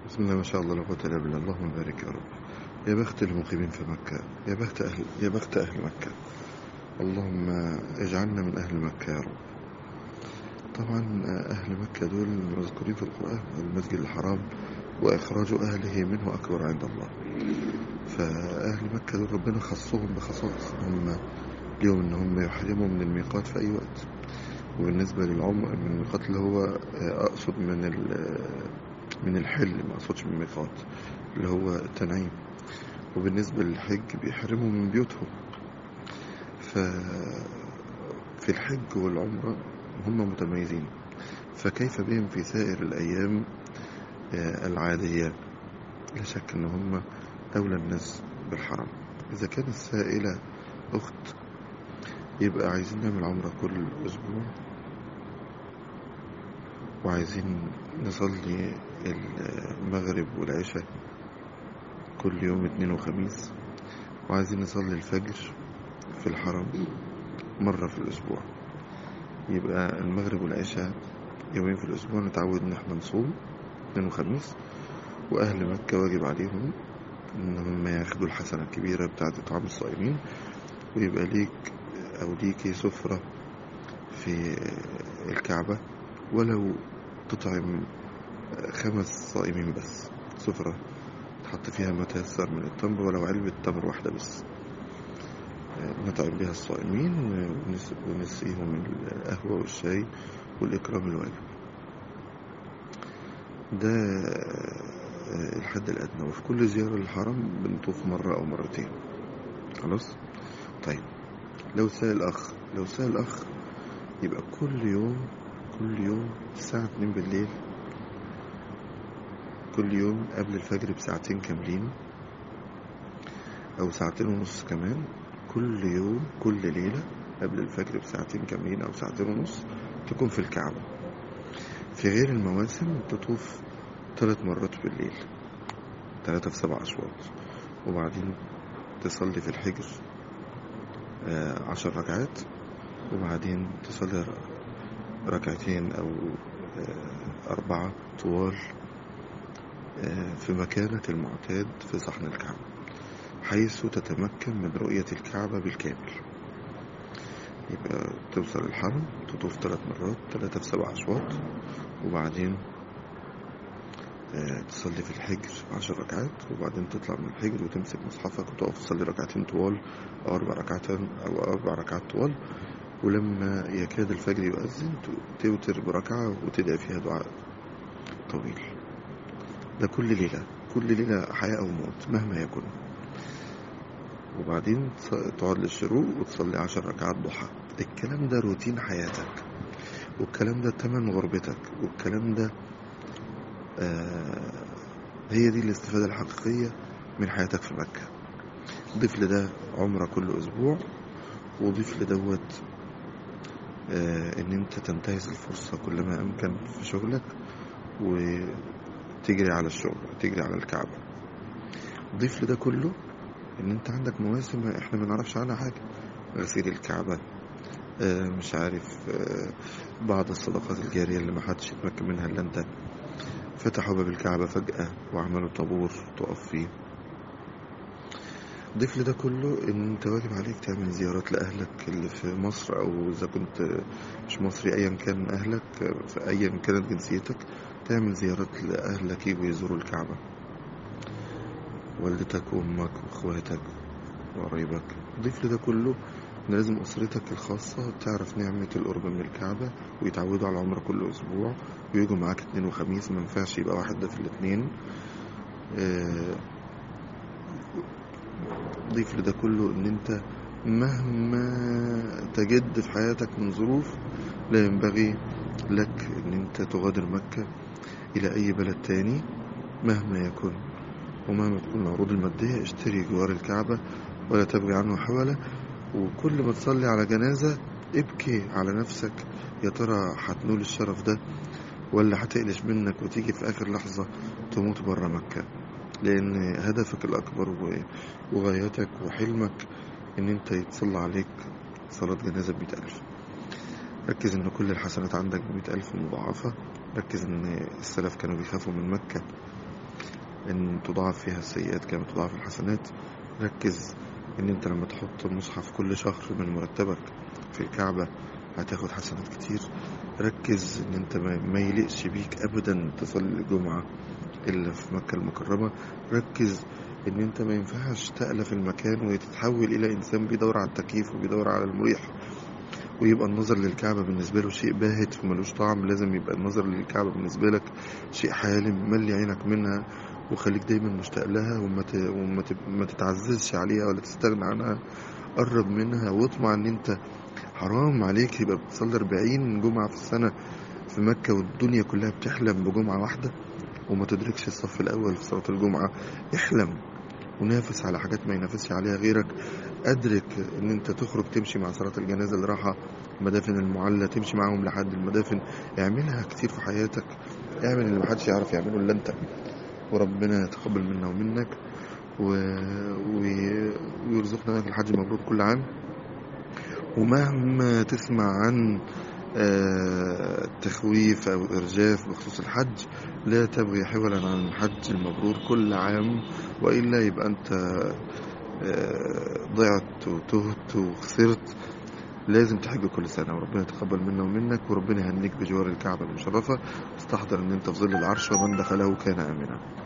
بسم الله ما شاء الله لا قوة إلا بالله اللهم بارك يا رب يا بخت المقيمين في مكة يا بخت أهل يا بخت أهل مكة اللهم اجعلنا من أهل مكة يا رب طبعا أهل مكة دول مذكورين في القرآن المسجد الحرام وإخراج أهله منه أكبر عند الله فأهل مكة دول ربنا خصهم بخصائص هم اليوم إن هم يحرموا من الميقات في أي وقت وبالنسبة للعمر من الميقات اللي هو أقصد من من الحل ما أقصدش من الميقات اللي هو التنعيم وبالنسبة للحج بيحرموا من بيوتهم ففي الحج والعمرة هم متميزين فكيف بهم في سائر الأيام العادية لا شك أن هم أولى الناس بالحرم إذا كانت السائلة أخت يبقى عايزين نعمل عمرة كل أسبوع وعايزين نصلي المغرب والعشاء كل يوم اثنين وخميس وعايزين نصلي الفجر في الحرم مرة في الأسبوع يبقى المغرب والعشاء يومين في الأسبوع نتعود إن احنا نصوم اثنين وخميس وأهل مكة واجب عليهم إن هم ياخدوا الحسنة الكبيرة بتاعة إطعام الصائمين ويبقى ليك أو ليكي سفرة في الكعبة ولو تطعم خمس صائمين بس سفرة تحط فيها ما تيسر من التمر ولو علبة تمر واحدة بس نطعم بها الصائمين ونسقيهم القهوة والشاي والإكرام الواجب ده الحد الأدنى وفي كل زيارة للحرم بنطوف مرة أو مرتين خلاص طيب لو سأل أخ لو سأل أخ يبقى كل يوم كل يوم الساعة 2 بالليل كل يوم قبل الفجر بساعتين كاملين أو ساعتين ونص كمان كل يوم كل ليلة قبل الفجر بساعتين كاملين أو ساعتين ونص تكون في الكعبة في غير المواسم تطوف ثلاث مرات بالليل ثلاثة في سبع أشواط وبعدين تصلي في الحجر آه عشر ركعات وبعدين تصلي ركعتين أو آه أربعة طوال آه في مكانة المعتاد في صحن الكعبة حيث تتمكن من رؤية الكعبة بالكامل يبقى توصل الحرم تطوف ثلاث مرات ثلاثة في سبع أشواط وبعدين تصلي في الحجر عشر ركعات وبعدين تطلع من الحجر وتمسك مصحفك وتقف تصلي ركعتين طوال أو أربع ركعات أو أربع ركعات طوال ولما يكاد الفجر يؤذن توتر بركعة وتدعي فيها دعاء طويل ده كل ليلة كل ليلة حياة أو موت مهما يكن وبعدين تقعد للشروق وتصلي عشر ركعات ضحى الكلام ده روتين حياتك والكلام ده تمن غربتك والكلام ده آه هي دي الاستفادة الحقيقية من حياتك في مكة ضيف لده عمرة كل أسبوع وضيف لدوت آه إن أنت تنتهز الفرصة كلما أمكن في شغلك وتجري على الشغل تجري على الكعبة ضيف لده كله إن أنت عندك مواسم إحنا ما نعرفش عنها حاجة غسيل الكعبة آه مش عارف بعض الصدقات الجارية اللي ما حدش يتمكن منها إلا أنت فتحوا باب الكعبة فجأة وعملوا طابور تقف فيه ضيف لده كله ان انت واجب عليك تعمل زيارات لأهلك اللي في مصر او اذا كنت مش مصري ايا كان اهلك في ايا كانت جنسيتك تعمل زيارات لأهلك يجوا يزوروا الكعبة والدتك وامك واخواتك وقرايبك ضيف لده كله ان لازم اسرتك الخاصة تعرف نعمة القرب من الكعبة ويتعودوا على العمرة كل اسبوع ويجوا معاك اتنين وخميس ما ينفعش يبقى واحد ده في الاتنين اه ضيف لده كله ان انت مهما تجد في حياتك من ظروف لا ينبغي لك ان انت تغادر مكة الى اي بلد تاني مهما يكن ومهما تكون العروض المادية اشتري جوار الكعبة ولا تبغي عنه حولة وكل ما تصلي على جنازة ابكي على نفسك يا ترى هتنول الشرف ده ولا هتقلش منك وتيجي في آخر لحظة تموت برا مكة لأن هدفك الأكبر وغايتك وحلمك إن أنت يتصلى عليك صلاة جنازة بمئة ألف ركز إن كل الحسنات عندك بمئة ألف مضاعفة ركز إن السلف كانوا بيخافوا من مكة ان تضاعف فيها السيئات كما تضاعف الحسنات ركز ان انت لما تحط مصحف كل شهر من مرتبك في الكعبة هتاخد حسنات كتير ركز ان انت ما يليقش بيك ابدا تصلي الجمعة الا في مكة المكرمة ركز ان انت ما ينفعش تألف المكان وتتحول الى انسان بيدور على التكييف وبيدور على المريح ويبقى النظر للكعبة بالنسبة له شيء باهت وملوش طعم لازم يبقى النظر للكعبة بالنسبة لك شيء حالم ملي عينك منها وخليك دايما مشتاق لها وما ت... وما ت... ما تتعززش عليها ولا تستغنى عنها قرب منها واطمع ان انت حرام عليك يبقى بتصلي 40 جمعة في السنة في مكة والدنيا كلها بتحلم بجمعة واحدة وما تدركش الصف الأول في صلاة الجمعة احلم ونافس على حاجات ما ينافسش عليها غيرك أدرك إن أنت تخرج تمشي مع صلاة الجنازة اللي راحة مدافن المعلى تمشي معاهم لحد المدافن اعملها كتير في حياتك اعمل اللي محدش يعرف يعمله إلا أنت وربنا يتقبل منا ومنك و... و... ويرزقنا الحج مبروك كل عام ومهما تسمع عن تخويف أو إرجاف بخصوص الحج لا تبغي حولا عن الحج المبرور كل عام وإلا يبقى أنت ضعت وتهت وخسرت لازم تحج كل سنة وربنا يتقبل منا ومنك وربنا يهنيك بجوار الكعبة المشرفة واستحضر ان انت في ظل العرش ومن دخله كان آمنا